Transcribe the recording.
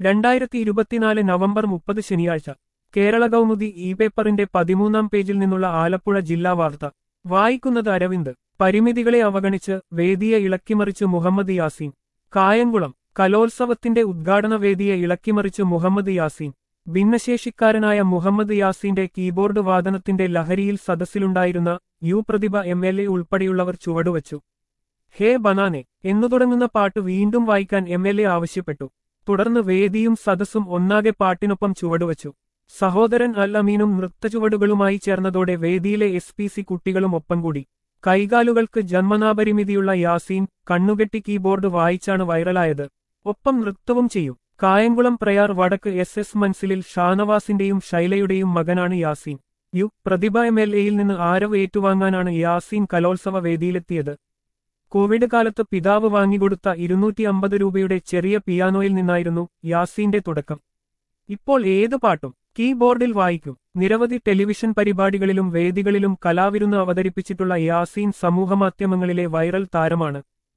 രണ്ടായിരത്തി ഇരുപത്തിനാല് നവംബർ മുപ്പത് ശനിയാഴ്ച കേരള കൗമുദി ഇ പേപ്പറിന്റെ പതിമൂന്നാം പേജിൽ നിന്നുള്ള ആലപ്പുഴ ജില്ലാ വാർത്ത വായിക്കുന്നത് അരവിന്ദ് പരിമിതികളെ അവഗണിച്ച് വേദിയെ ഇളക്കിമറിച്ച് മുഹമ്മദ് യാസീൻ കായംകുളം കലോത്സവത്തിന്റെ ഉദ്ഘാടന വേദിയെ ഇളക്കിമറിച്ച് മുഹമ്മദ് യാസീൻ ഭിന്നശേഷിക്കാരനായ മുഹമ്മദ് യാസീന്റെ കീബോർഡ് വാദനത്തിന്റെ ലഹരിയിൽ സദസ്സിലുണ്ടായിരുന്ന U Prathibha M L A ഉൾപ്പെടെയുള്ളവർ ചുവടുവച്ചു ഹേ ബനാനെ എന്നു തുടങ്ങുന്ന പാട്ട് വീണ്ടും വായിക്കാൻ എം എൽ എ ആവശ്യപ്പെട്ടു തുടർന്ന് വേദിയും സദസ്സും ഒന്നാകെ പാട്ടിനൊപ്പം ചുവടുവച്ചു സഹോദരൻ അൽ അമീനും നൃത്തചുവടുകളുമായി ചേർന്നതോടെ വേദിയിലെ എസ് പി സി കുട്ടികളും ഒപ്പം കൂടി കൈകാലുകൾക്ക് ജന്മനാപരിമിതിയുള്ള യാസീൻ കണ്ണുകെട്ടി കീബോർഡ് വായിച്ചാണ് വൈറലായത് ഒപ്പം നൃത്തവും ചെയ്യും കായംകുളം പ്രയാർ വടക്ക് എസ് എസ് മൻസിലിൽ ഷാനവാസിന്റെയും ശൈലയുടെയും മകനാണ് Yaseen U Prathibha M L എയിൽ നിന്ന് ആരവ് ഏറ്റുവാങ്ങാനാണ് യാസീൻ കലോത്സവ വേദിയിലെത്തിയത് കോവിഡ് കാലത്ത് പിതാവ് വാങ്ങിക്കൊടുത്ത ഇരുന്നൂറ്റി അമ്പത് രൂപയുടെ ചെറിയ പിയാനോയിൽ നിന്നായിരുന്നു യാസീന്റെ തുടക്കം ഇപ്പോൾ ഏത് പാട്ടും കീബോർഡിൽ വായിക്കും നിരവധി ടെലിവിഷൻ പരിപാടികളിലും വേദികളിലും കലാവിരുന്ന് അവതരിപ്പിച്ചിട്ടുള്ള യാസീൻ സമൂഹമാധ്യമങ്ങളിലെ വൈറൽ താരമാണ്